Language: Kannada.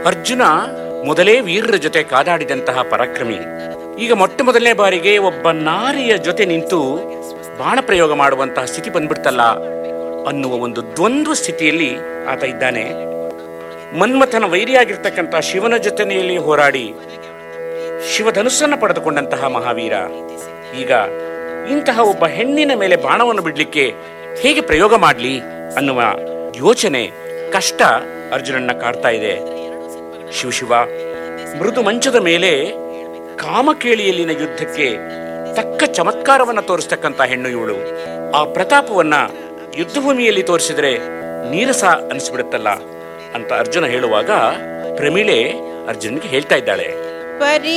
ಅರ್ಜುನ ಮೊದಲೇ ವೀರರ ಜೊತೆ ಕಾದಾಡಿದಂತಹ ಪರಾಕ್ರಮಿ ಈಗ ಮೊಟ್ಟ ಮೊದಲನೇ ಬಾರಿಗೆ ಒಬ್ಬ ನಾರಿಯ ಜೊತೆ ನಿಂತು ಬಾಣ ಪ್ರಯೋಗ ಮಾಡುವಂತಹ ಸ್ಥಿತಿ ಬಂದ್ಬಿಡ್ತಲ್ಲ ಅನ್ನುವ ಒಂದು ದ್ವಂದ್ವ ಸ್ಥಿತಿಯಲ್ಲಿ ಆತ ಇದ್ದಾನೆ ಮನ್ಮಥನ ವೈರಿಯಾಗಿರ್ತಕ್ಕಂತಹ ಶಿವನ ಜೊತೆಯಲ್ಲಿ ಹೋರಾಡಿ ಶಿವಧನುಸ್ಸನ್ನು ಪಡೆದುಕೊಂಡಂತಹ ಮಹಾವೀರ ಈಗ ಇಂತಹ ಒಬ್ಬ ಹೆಣ್ಣಿನ ಮೇಲೆ ಬಾಣವನ್ನು ಬಿಡ್ಲಿಕ್ಕೆ ಹೇಗೆ ಪ್ರಯೋಗ ಮಾಡಲಿ ಅನ್ನುವ ಯೋಚನೆ ಕಷ್ಟ ಅರ್ಜುನನ್ನ ಕಾಡ್ತಾ ಇದೆ ಶಿವಶಿವ ಮೃದು ಮಂಚದ ಮೇಲೆ ಕಾಮಕೇಳಿಯಲ್ಲಿನ ಯುದ್ಧಕ್ಕೆ ತಕ್ಕ ಚಮತ್ಕಾರವನ್ನ ತೋರಿಸ್ತಕ್ಕಂತ ಹೆಣ್ಣು ಇವಳು ಆ ಪ್ರತಾಪವನ್ನ ಯುದ್ಧಭೂಮಿಯಲ್ಲಿ ತೋರಿಸಿದ್ರೆ ನೀರಸ ಅನಿಸ್ಬಿಡುತ್ತಲ್ಲ ಅಂತ ಅರ್ಜುನ ಹೇಳುವಾಗ ಪ್ರಮೀಳೆ ಅರ್ಜುನ್ಗೆ ಹೇಳ್ತಾ ಇದ್ದಾಳೆ ಪರಿ